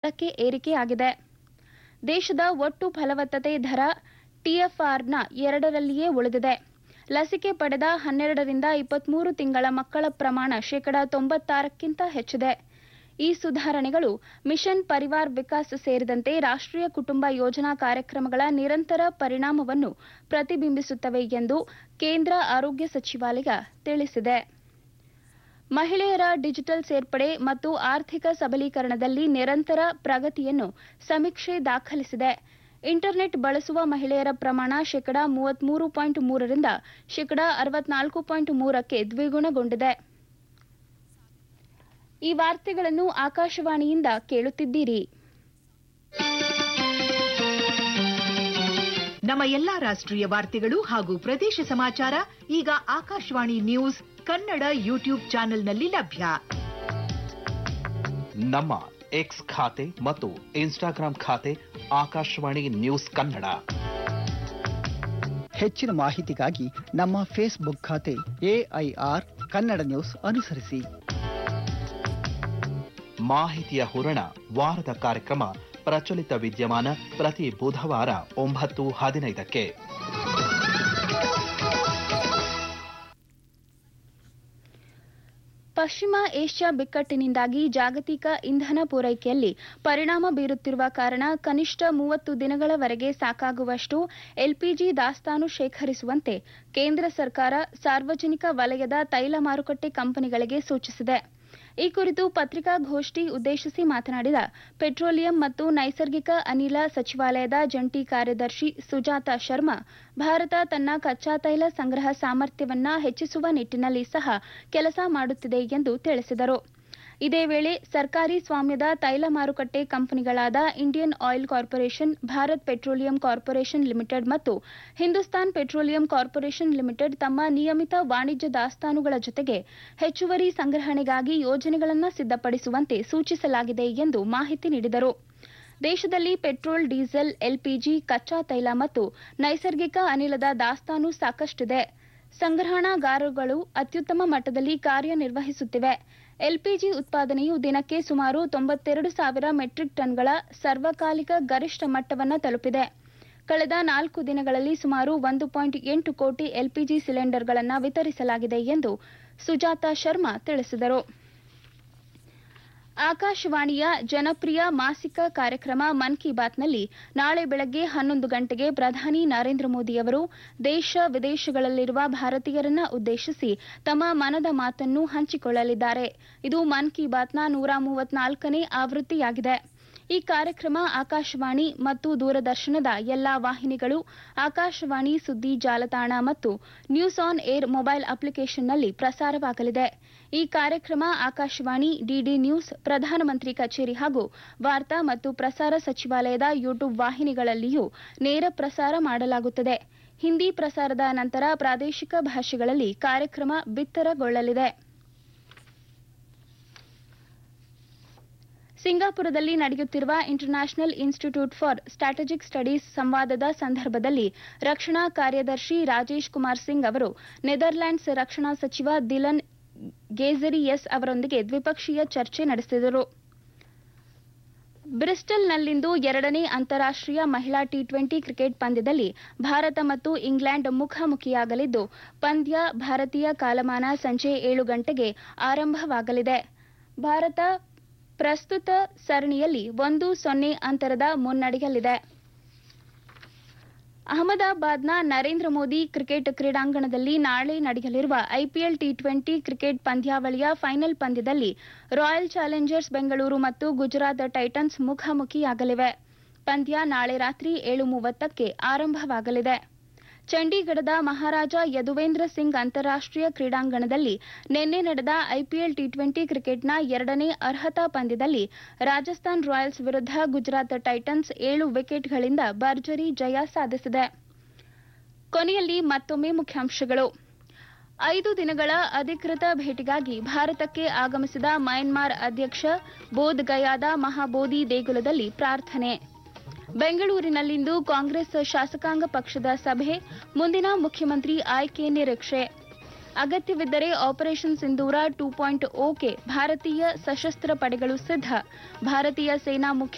ಮಟ್ಟಕ್ಕೆ ಏರಿಕೆಯಾಗಿದೆ ದೇಶದ ಒಟ್ಟು ಫಲವತ್ತತೆ ದರ ಟಿಎಫ್ಆರ್ನ ಎರಡರಲ್ಲಿಯೇ ಉಳಿದಿದೆ ಲಸಿಕೆ ಪಡೆದ ಹನ್ನೆರಡರಿಂದ ಇಪ್ಪತ್ಮೂರು ತಿಂಗಳ ಮಕ್ಕಳ ಪ್ರಮಾಣ ಶೇಕಡ ತೊಂಬತ್ತಾರಕ್ಕಿಂತ ಹೆಚ್ಚಿದೆ ಈ ಸುಧಾರಣೆಗಳು ಮಿಷನ್ ಪರಿವಾರ್ ವಿಕಾಸ್ ಸೇರಿದಂತೆ ರಾಷ್ಟ್ರೀಯ ಕುಟುಂಬ ಯೋಜನಾ ಕಾರ್ಯಕ್ರಮಗಳ ನಿರಂತರ ಪರಿಣಾಮವನ್ನು ಪ್ರತಿಬಿಂಬಿಸುತ್ತವೆ ಎಂದು ಕೇಂದ್ರ ಆರೋಗ್ಯ ಸಚಿವಾಲಯ ತಿಳಿಸಿದೆ ಮಹಿಳೆಯರ ಡಿಜಿಟಲ್ ಸೇರ್ಪಡೆ ಮತ್ತು ಆರ್ಥಿಕ ಸಬಲೀಕರಣದಲ್ಲಿ ನಿರಂತರ ಪ್ರಗತಿಯನ್ನು ಸಮೀಕ್ಷೆ ದಾಖಲಿಸಿದೆ ಇಂಟರ್ನೆಟ್ ಬಳಸುವ ಮಹಿಳೆಯರ ಪ್ರಮಾಣ ಶೇಕಡ ಮೂವತ್ಮೂರು ಪಾಯಿಂಟ್ ಮೂರರಿಂದ ಶೇಕಡ ಅರವತ್ನಾಲ್ಕು ಪಾಯಿಂಟ್ ಮೂರಕ್ಕೆ ದ್ವಿಗುಣಗೊಂಡಿದೆ ಈ ವಾರ್ತೆಗಳನ್ನು ಆಕಾಶವಾಣಿಯಿಂದ ಕೇಳುತ್ತಿದ್ದೀರಿ ನಮ್ಮ ಎಲ್ಲಾ ರಾಷ್ಟ್ರೀಯ ವಾರ್ತೆಗಳು ಹಾಗೂ ಪ್ರದೇಶ ಸಮಾಚಾರ ಈಗ ಆಕಾಶವಾಣಿ ನ್ಯೂಸ್ ಕನ್ನಡ ಯೂಟ್ಯೂಬ್ ಚಾನೆಲ್ನಲ್ಲಿ ಲಭ್ಯ ನಮ್ಮ ಎಕ್ಸ್ ಖಾತೆ ಮತ್ತು ಇನ್ಸ್ಟಾಗ್ರಾಂ ಖಾತೆ ಆಕಾಶವಾಣಿ ನ್ಯೂಸ್ ಕನ್ನಡ ಹೆಚ್ಚಿನ ಮಾಹಿತಿಗಾಗಿ ನಮ್ಮ ಫೇಸ್ಬುಕ್ ಖಾತೆ ಎಐಆರ್ ಕನ್ನಡ ನ್ಯೂಸ್ ಅನುಸರಿಸಿ ಮಾಹಿತಿಯ ಹೂರಣ ವಾರದ ಕಾರ್ಯಕ್ರಮ ಪ್ರಚಲಿತ ವಿದ್ಯಮಾನ ಪ್ರತಿ ಬುಧವಾರ ಒಂಬತ್ತು ಹದಿನೈದಕ್ಕೆ ಪಶ್ಚಿಮ ಏಷ್ಯಾ ಬಿಕ್ಕಟ್ಟಿನಿಂದಾಗಿ ಜಾಗತಿಕ ಇಂಧನ ಪೂರೈಕೆಯಲ್ಲಿ ಪರಿಣಾಮ ಬೀರುತ್ತಿರುವ ಕಾರಣ ಕನಿಷ್ಠ ಮೂವತ್ತು ದಿನಗಳವರೆಗೆ ಸಾಕಾಗುವಷ್ಟು ಎಲ್ಪಿಜಿ ದಾಸ್ತಾನು ಶೇಖರಿಸುವಂತೆ ಕೇಂದ್ರ ಸರ್ಕಾರ ಸಾರ್ವಜನಿಕ ವಲಯದ ತೈಲ ಮಾರುಕಟ್ಟೆ ಕಂಪನಿಗಳಿಗೆ ಸೂಚಿಸಿದೆ ಈ ಕುರಿತು ಪತ್ರಿಕಾಗೋಷ್ಠಿ ಉದ್ದೇಶಿಸಿ ಮಾತನಾಡಿದ ಪೆಟ್ರೋಲಿಯಂ ಮತ್ತು ನೈಸರ್ಗಿಕ ಅನಿಲ ಸಚಿವಾಲಯದ ಜಂಟಿ ಕಾರ್ಯದರ್ಶಿ ಸುಜಾತಾ ಶರ್ಮಾ ಭಾರತ ತನ್ನ ಕಚ್ಚಾ ತೈಲ ಸಂಗ್ರಹ ಸಾಮರ್ಥ್ಯವನ್ನ ಹೆಚ್ಚಿಸುವ ನಿಟ್ಟಿನಲ್ಲಿ ಸಹ ಕೆಲಸ ಮಾಡುತ್ತಿದೆ ಎಂದು ತಿಳಿಸಿದರು ಇದೇ ವೇಳೆ ಸರ್ಕಾರಿ ಸ್ವಾಮ್ಯದ ತೈಲ ಮಾರುಕಟ್ಟೆ ಕಂಪನಿಗಳಾದ Indian Oil Corporation Bharat Petroleum Corporation Limited ಮತ್ತು ಹಿಂದೂಸ್ತಾನ್ ಪೆಟ್ರೋಲಿಯಂ ಕಾರ್ಪೊರೇಷನ್ ಲಿಮಿಟೆಡ್ ತಮ್ಮ ನಿಯಮಿತ ವಾಣಿಜ್ಯ ದಾಸ್ತಾನುಗಳ ಜೊತೆಗೆ ಹೆಚ್ಚುವರಿ ಸಂಗ್ರಹಣೆಗಾಗಿ ಯೋಜನೆಗಳನ್ನು ಸಿದ್ಧಪಡಿಸುವಂತೆ ಸೂಚಿಸಲಾಗಿದೆ ಎಂದು ಮಾಹಿತಿ ನೀಡಿದರು ದೇಶದಲ್ಲಿ ಪೆಟ್ರೋಲ್ ಡೀಸೆಲ್ ಎಲ್ಪಿಜಿ ಕಚ್ಚಾ ತೈಲ ಮತ್ತು ನೈಸರ್ಗಿಕ ಅನಿಲದ ದಾಸ್ತಾನು ಸಾಕಷ್ಟಿದೆ ಸಂಗ್ರಹಣಾಗಾರಗಳು ಅತ್ಯುತ್ತಮ ಮಟ್ಟದಲ್ಲಿ ಕಾರ್ಯನಿರ್ವಹಿಸುತ್ತಿವೆ ಎಲ್ಪಿಜಿ ಉತ್ಪಾದನೆಯು ದಿನಕ್ಕೆ ಸುಮಾರು ತೊಂಬತ್ತೆರಡು ಸಾವಿರ ಮೆಟ್ರಿಕ್ ಟನ್ಗಳ ಸರ್ವಕಾಲಿಕ ಗರಿಷ್ಠ ಮಟ್ಟವನ್ನು ತಲುಪಿದೆ ಕಳೆದ ನಾಲ್ಕು ದಿನಗಳಲ್ಲಿ ಸುಮಾರು ಒಂದು ಪಾಯಿಂಟ್ ಎಂಟು ಕೋಟಿ ಎಲ್ಪಿಜಿ ಸಿಲಿಂಡರ್ಗಳನ್ನು ವಿತರಿಸಲಾಗಿದೆ ಎಂದು ಸುಜಾತಾ ಶರ್ಮಾ ತಿಳಿಸಿದರು ಆಕಾಶವಾಣಿಯ ಜನಪ್ರಿಯ ಮಾಸಿಕ ಕಾರ್ಯಕ್ರಮ ಮನ್ ಕಿ ಬಾತ್ನಲ್ಲಿ ನಾಳೆ ಬೆಳಗ್ಗೆ ಹನ್ನೊಂದು ಗಂಟೆಗೆ ಪ್ರಧಾನಿ ನರೇಂದ್ರ ಮೋದಿ ಅವರು ದೇಶ ವಿದೇಶಗಳಲ್ಲಿರುವ ಭಾರತೀಯರನ್ನ ಉದ್ದೇಶಿಸಿ ತಮ್ಮ ಮನದ ಮಾತನ್ನು ಹಂಚಿಕೊಳ್ಳಲಿದ್ದಾರೆ ಇದು ಮನ್ ಕಿ ಬಾತ್ನ ನೂರ ಮೂವತ್ನಾಲ್ಕನೇ ಆವೃತ್ತಿಯಾಗಿದೆ ಈ ಕಾರ್ಯಕ್ರಮ ಆಕಾಶವಾಣಿ ಮತ್ತು ದೂರದರ್ಶನದ ಎಲ್ಲಾ ವಾಹಿನಿಗಳು ಆಕಾಶವಾಣಿ ಸುದ್ದಿ ಜಾಲತಾಣ ಮತ್ತು ನ್ಯೂಸ್ ಆನ್ ಏರ್ ಮೊಬೈಲ್ ಅಪ್ಲಿಕೇಶನ್ನಲ್ಲಿ ಪ್ರಸಾರವಾಗಲಿದೆ ಈ ಕಾರ್ಯಕ್ರಮ ಆಕಾಶವಾಣಿ ಡಿಡಿ ನ್ಯೂಸ್ ಪ್ರಧಾನಮಂತ್ರಿ ಕಚೇರಿ ಹಾಗೂ ವಾರ್ತಾ ಮತ್ತು ಪ್ರಸಾರ ಸಚಿವಾಲಯದ ಯೂಟ್ಯೂಬ್ ವಾಹಿನಿಗಳಲ್ಲಿಯೂ ನೇರ ಪ್ರಸಾರ ಮಾಡಲಾಗುತ್ತದೆ ಹಿಂದಿ ಪ್ರಸಾರದ ನಂತರ ಪ್ರಾದೇಶಿಕ ಭಾಷೆಗಳಲ್ಲಿ ಕಾರ್ಯಕ್ರಮ ಬಿತ್ತರಗೊಳ್ಳಲಿದೆ ಸಿಂಗಾಪುರದಲ್ಲಿ ನಡೆಯುತ್ತಿರುವ International Institute for Strategic Studies ಸಂವಾದದ ಸಂದರ್ಭದಲ್ಲಿ ರಕ್ಷಣಾ ಕಾರ್ಯದರ್ಶಿ ರಾಜೇಶ್ ಕುಮಾರ್ ಸಿಂಗ್ ಅವರು ನೆದರ್ಲ್ಯಾಂಡ್ಸ್ ರಕ್ಷಣಾ ಸಚಿವ ದಿಲನ್ ಗೇಜರಿಯಸ್ ಅವರೊಂದಿಗೆ ದ್ವಿಪಕ್ಷೀಯ ಚರ್ಚೆ ನಡೆಸಿದರು ಬ್ರಿಸ್ಟಲ್ನಲ್ಲಿಂದು ಎರಡನೇ ಅಂತಾರಾಷ್ಟೀಯ ಮಹಿಳಾ ಟಿ ಟ್ವೆಂಟಿ ಕ್ರಿಕೆಟ್ ಪಂದ್ಯದಲ್ಲಿ ಭಾರತ ಮತ್ತು ಇಂಗ್ಲೆಂಡ್ ಮುಖಾಮುಖಿಯಾಗಲಿದ್ದು ಪಂದ್ಯ ಭಾರತೀಯ ಕಾಲಮಾನ ಸಂಜೆ ಏಳು ಗಂಟೆಗೆ ಆರಂಭವಾಗಲಿದೆ ಭಾರತ ಪ್ರಸ್ತುತ ಸರಣಿಯಲ್ಲಿ ಒಂದು ಸೊನ್ನೆ ಅಂತರದ ಮುನ್ನಡೆಯಲ್ಲಿದೆ ಅಹಮದಾಬಾದ್ನ ನರೇಂದ್ರ ಮೋದಿ ಕ್ರಿಕೆಟ್ ಕ್ರೀಡಾಂಗಣದಲ್ಲಿ ನಾಳೆ ನಡೆಯಲಿರುವ ಐಪಿಎಲ್ ಟಿ ಟ್ವೆಂಟಿ ಕ್ರಿಕೆಟ್ ಪಂದ್ಯಾವಳಿಯ ಫೈನಲ್ ಪಂದ್ಯದಲ್ಲಿ ರಾಯಲ್ ಚಾಲೆಂಜರ್ಸ್ ಬೆಂಗಳೂರು ಮತ್ತು ಗುಜರಾತ್ ಟೈಟನ್ಸ್ ಮುಖಾಮುಖಿಯಾಗಲಿವೆ ಪಂದ್ಯ ನಾಳೆ ರಾತ್ರಿ ಏಳು ಮೂವತ್ತಕ್ಕೆ ಆರಂಭವಾಗಲಿದೆ ಚಂಡೀಗಢದ ಮಹಾರಾಜ ಯದುವೇಂದ್ರ ಸಿಂಗ್ ಅಂತಾರಾಷ್ಟೀಯ ಕ್ರೀಡಾಂಗಣದಲ್ಲಿ ನಿನ್ನೆ ನಡೆದ ಐಪಿಎಲ್ ಟಿ ಟ್ವೆಂಟಿ ಕ್ರಿಕೆಟ್ನ ಎರಡನೇ ಅರ್ಹತಾ ಪಂದ್ಯದಲ್ಲಿ ರಾಜಸ್ಥಾನ್ ರಾಯಲ್ಸ್ ವಿರುದ್ಧ ಗುಜರಾತ್ ಟೈಟನ್ಸ್ ಏಳು ವಿಕೆಟ್ಗಳಿಂದ ಭರ್ಜರಿ ಜಯ ಸಾಧಿಸಿದೆ ಕೊನೆಯಲ್ಲಿ ಮತ್ತೊಮ್ಮೆ ಮುಖ್ಯಾಂಶಗಳು ಐದು ದಿನಗಳ ಅಧಿಕೃತ ಭೇಟಿಗಾಗಿ ಭಾರತಕ್ಕೆ ಆಗಮಿಸಿದ ಮಯನ್ಮಾರ್ ಅಧ್ಯಕ್ಷ ಬೋಧ್ ಗಯಾದ ಮಹಾಬೋಧಿ ದೇಗುಲದಲ್ಲಿ ಪ್ರಾರ್ಥನೆ ಬೆಂಗಳೂರಿನಲ್ಲಿಂದು ಕಾಂಗ್ರೆಸ್ ಶಾಸಕಾಂಗ ಪಕ್ಷದ ಸಭೆ ಮುಂದಿನ ಮುಖ್ಯಮಂತ್ರಿ ಆಯ್ಕೆ ನಿರೀಕ್ಷೆ ಅಗತ್ಯವಿದ್ದರೆ operation Sindoor two point okay ಭಾರತೀಯ ಸಶಸ್ತ್ರ ಪಡೆಗಳು ಸಿದ್ಧ ಭಾರತೀಯ ಸೇನಾ ಮುಖ್ಯ